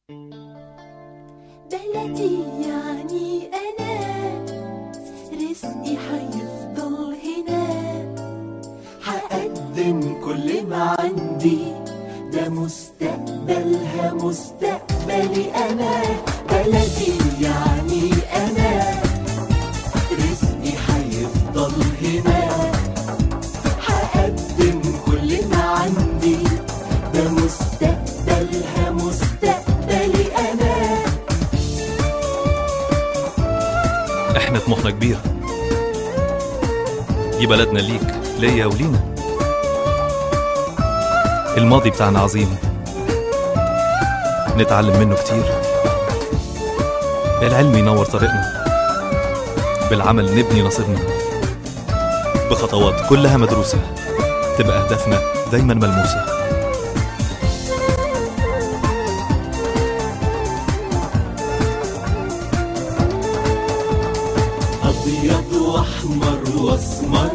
بلدي يعني أنا رزقي حيفضل هنا حقدم كل ما عندي ده مستقبلها مستقبلي أنا بلدي يعني أنا رزقي حيفضل هنا حقدم كل ما عندي ده مستقبلها مستقبلي أنا احنا طموحنا كبير دي بلدنا ليك ليا ولينا الماضي بتاعنا عظيم نتعلم منه كتير العلم ينور طريقنا بالعمل نبني نصيبنا بخطوات كلها مدروسة تبقى أهدافنا دايما ملموسة أبيض وأحمر وأسمر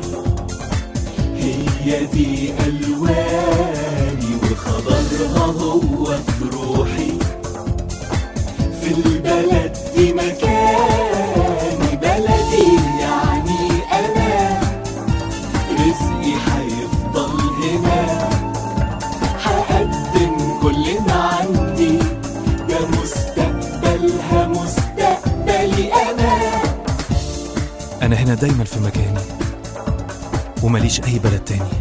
هي دي ألواني وخضرها هو في روحي في البلد دي مكاني بلدي يعني أنا رزقي حيفضل هنا هقدم كل ما عندي ده مستقبلها مستقبلي أنا أنا هنا دايما في مكاني ومليش أي بلد تاني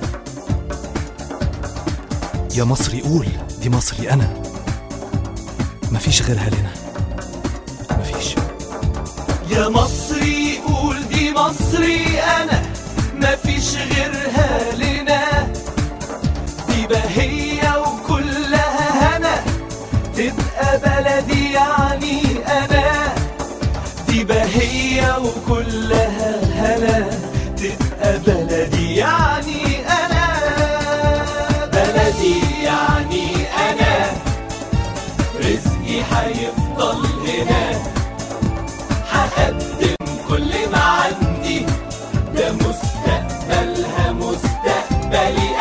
يا مصري قول دي مصري أنا مفيش غيرها لنا مفيش يا مصري قول دي مصري انا مفيش غيرها لنا دي بهية وكلها هنا تبقى بلدي يعني انا دي بهية وكلها هنا تبقى بلدي يعني انا بلدي يعني انا رزقي حيفضل هنا هقدم كل ما عندي ده مستقبلها مستقبلي